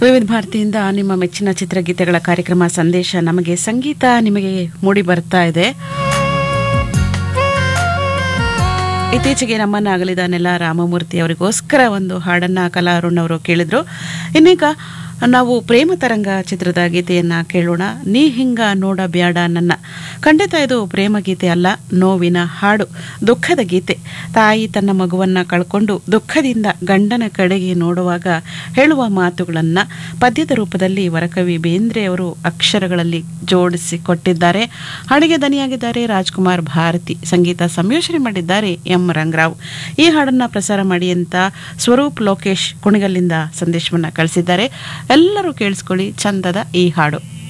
ವಿವಿಧ ಭಾರತಿಯಿಂದ ನಿಮ್ಮ ಮೆಚ್ಚಿನ ಚಿತ್ರಗೀತೆಗಳ ಕಾರ್ಯಕ್ರಮ ಸಂದೇಶ ನಮಗೆ ಸಂಗೀತ ನಿಮಗೆ ಮೂಡಿ ಬರ್ತಾ ಇದೆ ಇತ್ತೀಚೆಗೆ ನಮ್ಮನ್ನ ಅಗಲಿದಾನೆಲ್ಲ ರಾಮಮೂರ್ತಿ ಅವರಿಗೋಸ್ಕರ ಒಂದು ಹಾಡನ್ನ ಕಲಾರುಣ್ ಅವರು ಕೇಳಿದ್ರು ಇನ್ನೀಗ ನಾವು ಪ್ರೇಮ ತರಂಗ ಚಿತ್ರದ ಗೀತೆಯನ್ನ ಕೇಳೋಣ ನೀ ಹಿಂಗ ನೋಡ ಬ್ಯಾಡ ನನ್ನ ಖಂಡಿತ ಇದು ಪ್ರೇಮ ಗೀತೆ ಅಲ್ಲ ನೋವಿನ ಹಾಡು ದುಃಖದ ಗೀತೆ ತಾಯಿ ತನ್ನ ಮಗುವನ್ನ ಕಳ್ಕೊಂಡು ದುಃಖದಿಂದ ಗಂಡನ ಕಡೆಗೆ ನೋಡುವಾಗ ಹೇಳುವ ಮಾತುಗಳನ್ನ ಪದ್ಯದ ರೂಪದಲ್ಲಿ ವರಕವಿ ಬೇಂದ್ರೆ ಅವರು ಅಕ್ಷರಗಳಲ್ಲಿ ಜೋಡಿಸಿ ಕೊಟ್ಟಿದ್ದಾರೆ ಹಾಡಿಗೆ ದನಿಯಾಗಿದ್ದಾರೆ ರಾಜ್ಕುಮಾರ್ ಭಾರತಿ ಸಂಗೀತ ಸಂಯೋಜನೆ ಮಾಡಿದ್ದಾರೆ ಎಂ ರಂಗರಾವ್ ಈ ಹಾಡನ್ನ ಪ್ರಸಾರ ಮಾಡಿ ಅಂತ ಸ್ವರೂಪ್ ಲೋಕೇಶ್ ಕುಣಿಗಲ್ಲಿಂದ ಸಂದೇಶವನ್ನ ಕಳಿಸಿದ್ದಾರೆ ಎಲ್ಲರೂ ಕೇಳಿಸ್ಕೊಳ್ಳಿ ಚಂದದ ಈ ಹಾಡು